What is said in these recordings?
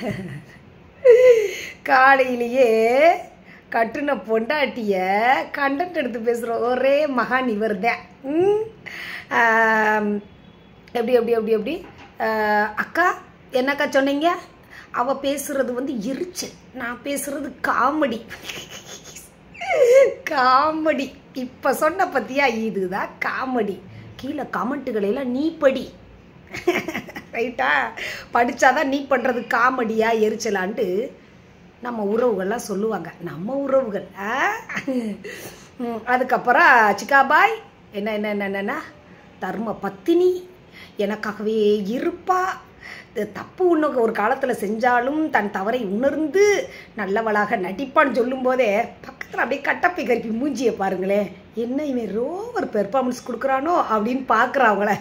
காலையிலேயே கட்டுன பொண்டாட்டிய கண்டென்ட் எடுத்து பேசுகிற ஒரே மகான் இவர் தான் எப்படி எப்படி எப்படி எப்படி ஆஹ், அக்கா என்னக்கா சொன்னீங்க அவ பேசுறது வந்து எரிச்சல் நான் பேசுறது காமெடி காமெடி இப்ப சொன்ன பத்தியா இதுதான் காமெடி கீழே கமெண்ட்டுகளை எல்லாம் நீ படி ரைட்டா படிச்சாதான் நீ பண்றது காமெடியா எரிச்சலான்ட்டு நம்ம உறவுகள்லாம் சொல்லுவாங்க நம்ம உறவுகள் ஆ? ம், அதுக்கப்புறம் சிக்காபாய் என்ன என்ன என்ன என்னன்னா தர்ம பத்தினி எனக்காகவே இருப்பா இது தப்பு ஒன்று ஒரு காலத்தில் செஞ்சாலும் தன் தவறை உணர்ந்து நல்லவளாக நடிப்பான்னு சொல்லும்போதே பக்கத்தில் அப்படியே கட்டப்பை கருப்பி மூஞ்சியை பாருங்களேன் என்ன இவன் ரோவர் பெர்ஃபார்மன்ஸ் கொடுக்குறானோ அப்படின்னு பார்க்குறாங்கள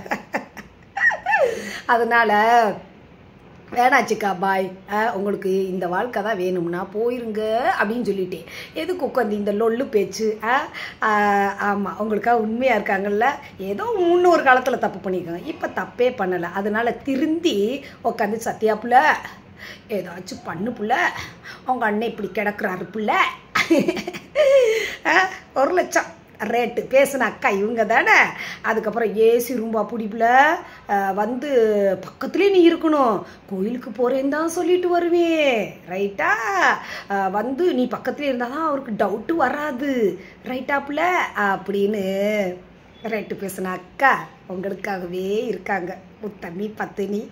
அதனால வேணாச்சிக்கா பாய் அஹ், உங்களுக்கு இந்த வாழ்க்கை தான் வேணும்னா போயிருங்க அப்படின்னு சொல்லிட்டேன் எதுக்கு உட்காந்து இந்த லொல்லு பேச்சு ஆமாம் உங்களுக்காக உண்மையாக இருக்காங்கல்ல ஏதோ முன்னொரு காலத்தில் தப்பு பண்ணியிருக்காங்க இப்போ தப்பே பண்ணலை அதனால திருந்தி உட்காந்து சத்தியா புள்ள ஏதாச்சும் பண்ணு புள்ள அவங்க அண்ணன் இப்படி கிடக்குறாரு புள்ள அஹ், ஒரு லட்சம் ரேட்டு பேசின அக்கா இவங்க தானே அதுக்கப்புறம் ஏசி ரூம்பா பிடிப்புல வந்து பக்கத்துலேயே நீ இருக்கணும் கோயிலுக்கு போகிறேன்னு தான் சொல்லிட்டு வருவேன் ரைட்டா அஹ், வந்து நீ பக்கத்துலேயே இருந்தால் தான் அவருக்கு டவுட்டு வராது ரைட்டாப்புல அப்படின்னு ரைட்டு பேசின அக்கா உங்களுக்காகவே இருக்காங்க முத்தண்ணி பத்தினி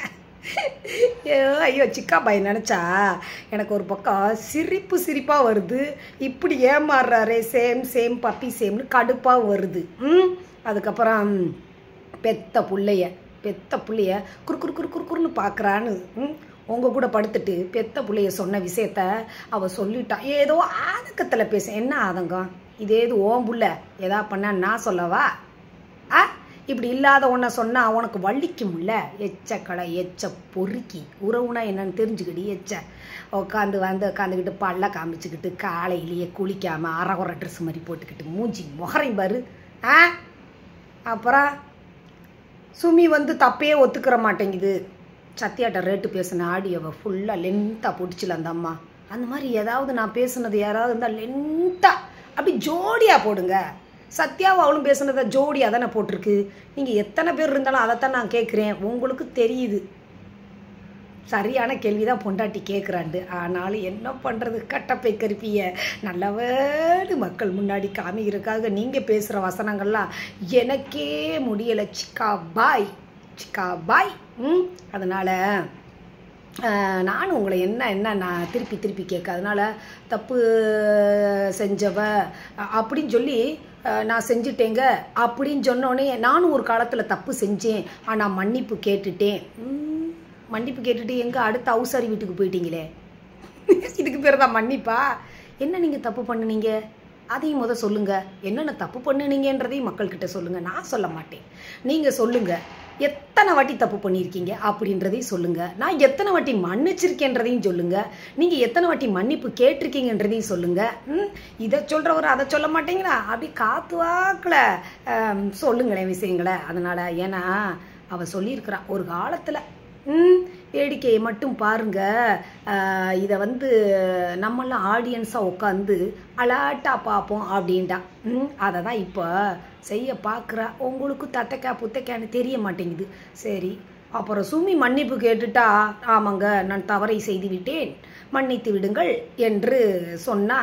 ஐயோ ஐயோ சிக்கா பாய் நினச்சா எனக்கு ஒரு பக்கம் சிரிப்பு சிரிப்பாக வருது இப்படி ஏமாறுறாரே சேம் சேம் பப்பி சேம்னு கடுப்பாக வருது ம் அதுக்கப்புறம் பெத்த புள்ளைய பெத்த புள்ளைய குறு குறு குறு குறு குறுன்னு பார்க்குறான்னு ம் உங்கள் கூட படுத்துட்டு பெத்த புள்ளைய சொன்ன விஷயத்த அவ சொல்லிட்டா ஏதோ ஆதங்கத்தில் பேச என்ன ஆதங்கம் இதே இது ஓம் புள்ள எதா பண்ண நான் சொல்லவா ஆ இப்படி இல்லாத ஒன்றை சொன்னா உனக்கு வள்ளிக்கும்ல எச்ச கடை எச்ச பொறுக்கி உறவுனா என்னன்னு தெரிஞ்சுக்கிட்டு எச்ச உட்காந்து வந்து உட்காந்துக்கிட்டு பல்ல காமிச்சுக்கிட்டு காலையிலேயே குளிக்காம அரைகுறை ட்ரெஸ் மாதிரி போட்டுக்கிட்டு மூஞ்சி முகரையும் பாரு ஆ அப்புறம் சுமி வந்து தப்பே ஒத்துக்கிற மாட்டேங்குது சத்யாட்ட ரேட்டு பேசின ஆடியோவை ஃபுல்லாக லென்த்தாக பிடிச்சில அந்த அம்மா அந்த மாதிரி ஏதாவது நான் பேசுனது யாராவது இருந்தால் லென்த்தாக அப்படி ஜோடியாக போடுங்க சத்யாவும் அவளும் பேசுனதை ஜோடியாக தானே போட்டிருக்கு நீங்கள் எத்தனை பேர் இருந்தாலும் அதைத்தான் நான் கேட்குறேன் உங்களுக்கு தெரியுது சரியான கேள்வி தான் பொண்டாட்டி கேட்குறாண்டு ஆனாலும் என்ன பண்ணுறது கட்டப்பை கருப்பிய நல்லவேடு மக்கள் முன்னாடி காமிக்கிறதுக்காக நீங்கள் பேசுகிற வசனங்கள்லாம் எனக்கே முடியலை சிக்கா பாய் சிக்கா பாய் ம் அதனால் ஆஹ், நானும் உங்களை என்ன என்ன நான் திருப்பி திருப்பி கேட்க அதனால் தப்பு செஞ்சவ அ- அப்படின்னு சொல்லி ஆஹ், நான் செஞ்சிட்டேங்க அப்படின்னு சொன்னோடனே நானும் ஒரு காலத்தில் தப்பு செஞ்சேன் ஆனால் மன்னிப்பு கேட்டுட்டேன் ம், மன்னிப்பு கேட்டுட்டு எங்கே அடுத்த அவுசாரி வீட்டுக்கு போயிட்டீங்களே இதுக்கு பேர் தான் மன்னிப்பா என்ன நீங்கள் தப்பு பண்ணுனீங்க அதையும் முத சொல்லுங்க என்னென்ன தப்பு பண்ணுனீங்கன்றதையும் மக்கள்கிட்ட சொல்லுங்க நான் சொல்ல மாட்டேன் நீங்க சொல்லுங்க எத்தனை வாட்டி தப்பு பண்ணியிருக்கீங்க அப்படின்றதையும் சொல்லுங்க நான் எத்தனை வாட்டி மன்னிச்சிருக்கேன்றதையும் சொல்லுங்க நீங்க எத்தனை வாட்டி மன்னிப்பு கேட்டிருக்கீங்கன்றதையும் சொல்லுங்க ம் இதை சொல்றவர் அதை சொல்ல மாட்டீங்களா அப்படி காத்து வாக்குல ஆம், சொல்லுங்களேன் விஷயங்களை அதனால ஏன்னா அவ சொல்லியிருக்கிறா ஒரு காலத்துல ம் வேடிக்கையை மட்டும் பாருங்க இதை வந்து நம்மளாம் ஆடியன்ஸாக உட்காந்து அலாட்டா பார்ப்போம் அப்படின்ட்டா ம் அதை தான் இப்போ செய்ய பார்க்குறா உங்களுக்கு தத்தைக்கா புத்தைக்கான்னு தெரிய மாட்டேங்குது சரி அப்புறம் சுமி மன்னிப்பு கேட்டுட்டா ஆமாங்க நான் தவறை செய்து விட்டேன் மன்னித்து விடுங்கள் என்று சொன்னா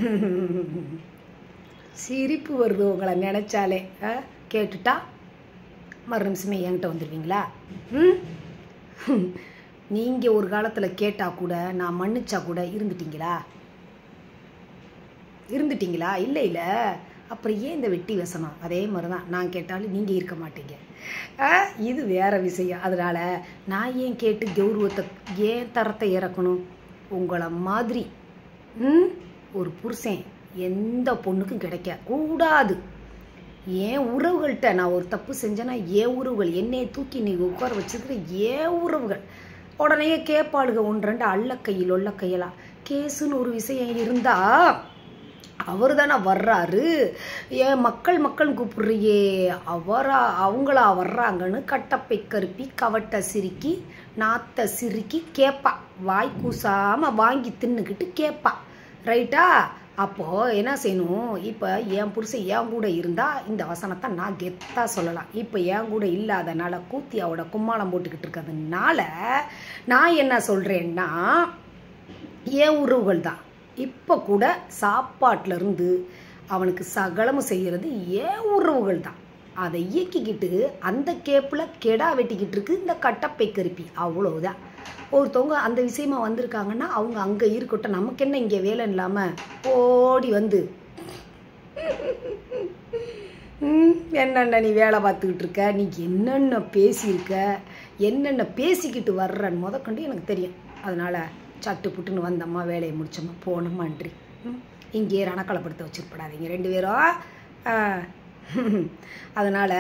சிரிப்பு வருது உங்களை நினைச்சாலே ஆ? கேட்டுட்டா மறு நிமிஷமே என்கிட்ட வந்துடுவீங்களா ம் நீங்கள் ஒரு காலத்தில் கேட்டால் கூட நான் மன்னிச்சா கூட இருந்துட்டீங்களா இருந்துட்டீங்களா இல்லை இல்லை அப்புறம் ஏன் இந்த வெட்டி வசனம் அதே மாதிரி தான் நான் கேட்டாலும் நீங்கள் இருக்க மாட்டீங்க ஆ, இது வேற விஷயம் அதனால நான் ஏன் கேட்டு கௌரவத்தை ஏன் தரத்தை இறக்கணும் உங்களை மாதிரி ம் ஒரு புருஷன் எந்த பொண்ணுக்கும் கிடைக்க கூடாது என் உறவுகள்கிட்ட நான் ஒரு தப்பு செஞ்சேன்னா என் உறவுகள் என்னைய தூக்கி நீ உட்கார வச்சிருக்கிற என் உறவுகள் உடனே கேட்பாளுக ஒன்று ரெண்டு அள்ள கையில் உள்ள கையெல்லாம் கேஸுன்னு ஒரு விஷயம் இருந்தா அவர் தானே வர்றாரு ஏன் மக்கள் மக்கள் கூப்பிடுறியே அவரா அவங்களா வர்றாங்கன்னு கட்டப்பை கருப்பி கவட்டை சிரிக்கி நாத்த சிரிக்கி கேட்பா வாய் கூசாம வாங்கி தின்னுக்கிட்டு கேட்பா ரைட்டா அப்போ என்ன செய்யணும் இப்போ என் புருஷன் என் கூட இருந்தா இந்த வசனத்தை நான் கெத்தா சொல்லலாம் இப்போ என் கூட இல்லாதனால கூத்தியாவோட கும்மாளம் போட்டுக்கிட்டு இருக்கிறதுனால நான் என்ன சொல்றேன்னா என் உறவுகள் தான் இப்போ கூட சாப்பாட்டுல இருந்து அவனுக்கு சகலமும் செய்கிறது ஏன் உறவுகள் தான் அதை இயக்கிக்கிட்டு அந்த கேப்பில் கெடா வெட்டிக்கிட்டு இருக்கு இந்த கட்டப்பை கருப்பி அவ்வளவுதான் ஒருத்தவங்க அந்த விஷயமா வந்திருக்காங்கன்னா அவங்க அங்கே இருக்கட்டும் நமக்கு என்ன இங்கே வேலை இல்லாமல் ஓடி வந்து ம், என்னென்ன நீ வேலை பார்த்துக்கிட்டு இருக்க நீ என்னென்ன பேசியிருக்க என்னென்ன பேசிக்கிட்டு வர்றன்னு முதற்கொண்டு எனக்கு தெரியும் அதனால சட்டு புட்டுன்னு வந்தம்மா வேலையை முடிச்சோம்மா போனோமான்றி ம், இங்கேயே ரணக்கலப்படுத்த வச்சிருப்படாதீங்க ரெண்டு பேரும் ஆ, அதனால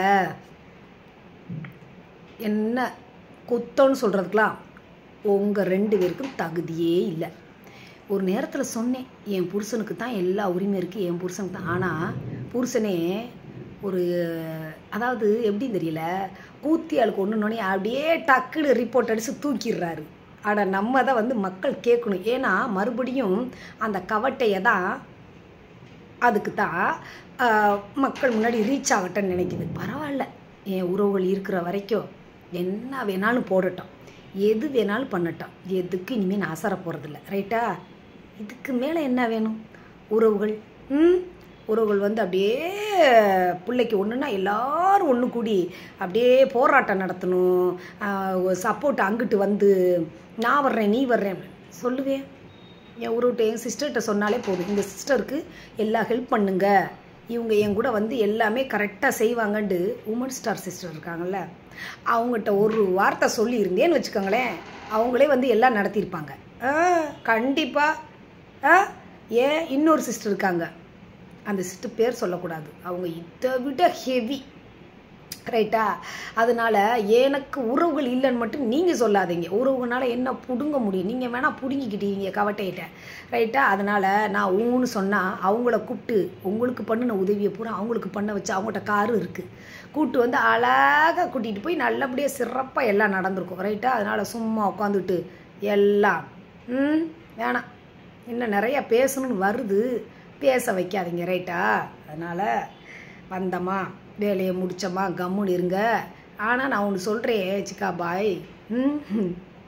என்ன குத்தம்னு சொல்கிறதுக்கெலாம் உங்கள் ரெண்டு பேருக்கும் தகுதியே இல்லை ஒரு நேரத்தில் சொன்னேன் என் புருஷனுக்கு தான் எல்லா உரிமையும் இருக்குது என் புருஷனுக்கு தான் ஆனால் புருஷனே ஒரு அதாவது எப்படின்னு தெரியல கூத்தியாளுக்கு ஒன்றுனோடனே அப்படியே டக்குன்னு ரிப்போர்ட் அடித்து தூக்கிடுறாரு அட நம்ம தான் வந்து மக்கள் கேட்கணும் ஏன்னா மறுபடியும் அந்த கவட்டையை தான் அதுக்கு தான் ஆஹ், மக்கள் முன்னாடி ரீச் ஆகட்டும்னு நினைக்குது பரவாயில்ல என் உறவுகள் இருக்கிற வரைக்கும் என்ன வேணாலும் போடட்டும் எது வேணாலும் பண்ணட்டும் எதுக்கு இனிமேல் நான் அசர போகிறதில்ல ரைட்டா இதுக்கு மேலே என்ன வேணும் உறவுகள் ம் உறவுகள் வந்து அப்படியே பிள்ளைக்கு ஒன்றுனா எல்லாரும் ஒன்று கூடி அப்படியே போராட்டம் நடத்தணும் சப்போர்ட் அங்கிட்டு வந்து நான் வர்றேன் நீ வர்றேன் சொல்லுவேன் என் உறவுகிட்ட என் சிஸ்டர்கிட்ட சொன்னாலே போதும் இந்த சிஸ்டருக்கு எல்லா ஹெல்ப் பண்ணுங்க இவங்க என் கூட வந்து எல்லாமே கரெக்டாக செய்வாங்கன்ட்டு உமன் ஸ்டார் சிஸ்டர் இருக்காங்கல்ல அவங்ககிட்ட ஒரு வார்த்தை சொல்லியிருந்தேன்னு வச்சுக்கோங்களேன் அவங்களே வந்து எல்லாம் நடத்தியிருப்பாங்க ஆ கண்டிப்பாக ஆ ஏன் இன்னொரு சிஸ்டர் இருக்காங்க அந்த சிஸ்டர் பேர் சொல்லக்கூடாது அவங்க இதை விட ஹெவி ரைட்டா அதனால எனக்கு உறவுகள் இல்லைன்னு மட்டும் நீங்கள் சொல்லாதீங்க உறவுகளால என்ன பிடுங்க முடியும் நீங்கள் வேணால் பிடுங்கிக்கிட்டீங்க கவட்டையிட்ட ரைட்டா அதனால நான் ஊன்னு சொன்னால் அவங்கள கூப்பிட்டு உங்களுக்கு பண்ணின உதவியை பூரா அவங்களுக்கு பண்ண வச்சு அவங்கள்ட்ட காரும் இருக்குது கூட்டு வந்து அழகாக கூட்டிகிட்டு போய் நல்லபடியாக சிறப்பாக எல்லாம் நடந்திருக்கும் ரைட்டா அதனால் சும்மா உட்காந்துட்டு எல்லாம் ம் வேணாம் இன்னும் நிறையா பேசணும்னு வருது பேச வைக்காதீங்க ரைட்டா அதனால் வந்தம்மா வேலையை முடிச்சோமா கம்முன்னு இருங்க ஆனால் நான் ஒன்று சொல்கிறேன் சிக்கா பாய் ம்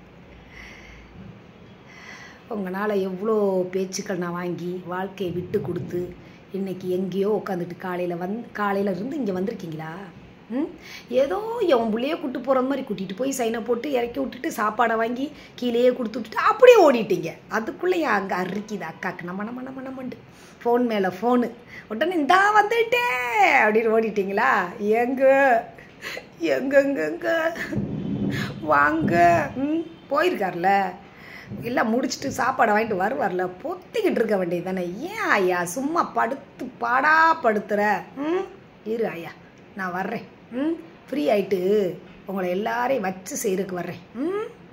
உங்களால் எவ்வளோ பேச்சுக்கள் நான் வாங்கி வாழ்க்கையை விட்டு கொடுத்து இன்னைக்கு எங்கேயோ உட்காந்துட்டு காலையில் வந் காலையில் இருந்து இங்கே வந்திருக்கீங்களா ம் ஏதோ என் பிள்ளையே கூட்டு போகிற மாதிரி கூட்டிகிட்டு போய் சைனை போட்டு இறக்கி விட்டுட்டு சாப்பாடை வாங்கி கீழேயே கொடுத்து விட்டுட்டு அப்படியே ஓடிட்டீங்க அதுக்குள்ளே அங்கே அரிக்குது அக்காக்கு நம்ம நம்ம நம்ம நம்மண்டு ஃபோன் மேலே ஃபோனு உடனே இந்தா வந்துட்டேன் அப்படின்னு ஓடிட்டீங்களா எங்க எங்கெங்கங்க வாங்க ம் போயிருக்கார்ல எல்லாம் முடிச்சுட்டு சாப்பாடை வாங்கிட்டு வருவார்ல பொத்திக்கிட்டு இருக்க வேண்டியது தானே ஏன் ஐயா சும்மா படுத்து பாடா படுத்துற ம் இரு ஐயா நான் வர்றேன் ம் ஃப்ரீ ஆயிட்டு உங்களை எல்லாரையும் வச்சு செய்யறதுக்கு வர்றேன் ம்